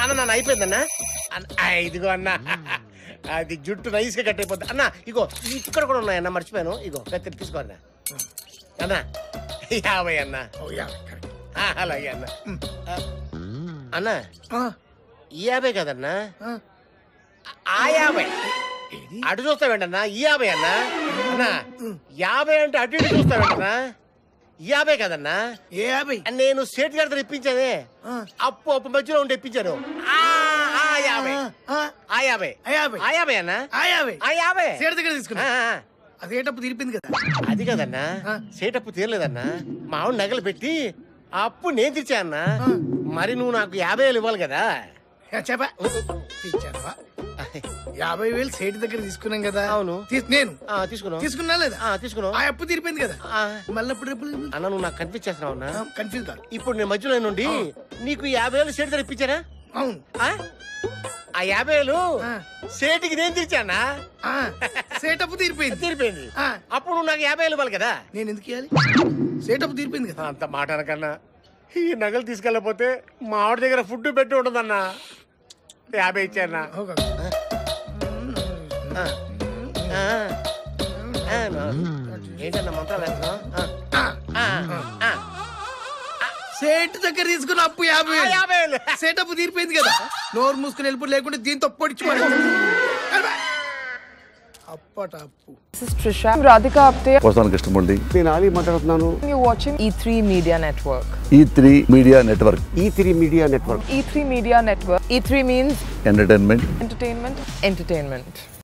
అన్న నన్ను అయిపోయిందన్నా అన్న, ఆ, ఇదిగో అన్న అది జుట్టు నైస్ గా కట్ అయిపోద్ది అన్న ఇగో ఇక్కడ కూడా ఉన్నాయన్న మర్చిపోయాను ఇగో కత్తి తీసుకో అన్న అన్న యాభై అన్న ఓ యా కరెక్ట్. ఆ, అలాగే అన్న ఆ, అన్న ఆ, ఈ యాభై కదన్నా ఆ. ఆ యాభై ఏది? అటు చూస్తావేంటన్నా ఈ యాభై అన్నా అన్నా యాభై అంటే అటు ఇటు చూస్తావేంటన్నా ఈ యాభై కదన్నా ఏ యాభై నేను సేట్ గారితో ఇప్పించానే ఆ, అప్పు అప్పు మధ్యలో ఉండి ఇప్పించాను ఆ, ఆ యాభై ఆ, ఆ యాభై ఆ యాభై ఆ యాభై అన్నా ఆ యాభై ఆ యాభై సేట దగ్గర ఆ, తీసుకున్నా ఆ. అదేటప్పుడు తీరిపోయింది కదా అది కదన్నా ఆ. సేట్ అప్పు తీరలేదన్నా మా ఆవిడ నగలు పెట్టి ఆ అప్పు నేను తెచ్చా అన్నా ఆ. మరి నువ్వు నాకు యాభై వేలు ఇవ్వాలి కదా యా, చెప్పా ఇచ్చావా యాభై వేలు సేటి దగ్గర తీసుకున్నాం కదా అవును. తీ- నేను ఆ, తీసుకున్నావు తీసుకున్నా లేదా ఆ, తీసుకున్నావు ఆ అప్పు తీరిపోయింది కదా ఆ. మళ్ళీ అప్పుడు రేపు అన్న నువ్వు నాకు కనిపించేస్తున్నావు అన్నా కన్ఫ్యూజ్ కాదు ఇప్పుడు నేను మధ్యలో నుండి నీకు యాభై వేలు సేటు ఇప్పించానా అవును ఆ? ఆ యాభై వేలు ఆ. సేటుకి నేను తెచ్చానా ఆ, సేట్ అప్పు తీరిపోయింది తీరిపోయింది ఆ. అప్పుడు నువ్వు నాకు యాభై వేలు ఇవ్వాలి కదా నేను ఎందుకు ఇవ్వాలి సేట్ అప్పు తీరిపోయింది కదా అంత మాట అనకన్నా ఈ నగలు తీసుకెళ్ళకపోతే మా ఆవిడ దగ్గర ఫుడ్ పెట్టి ఉంటుందన్నా యాభై ఇచ్చానా ఓ కాదు. ఆ. ఆ. ఆ, నా- ఏంటన్నా మంత్రాలు వేస్తున్నావు? ఆ. ఆ, ఆ. ఆ. సేట్ దగ్గర తీసుకున్న అప్పు యాభై ఆ, వేలు. యాభై వేలు సేట్ అప్పు తీరిపోయింది కదా నోరు మూసుకుని వెళ్ళిపోయి లేకుంటే దీంతో పొడిచి మరి అప్పట అప్పు This is Trisha. I'm Radhika Apte. వస్తాను కృష్ణమూర్తి నేను ఆలీ మాట్లాడుతున్నాను You're watching E3 Media Network. E three media network E three media network E3 Media Network. E3 means entertainment entertainment, entertainment.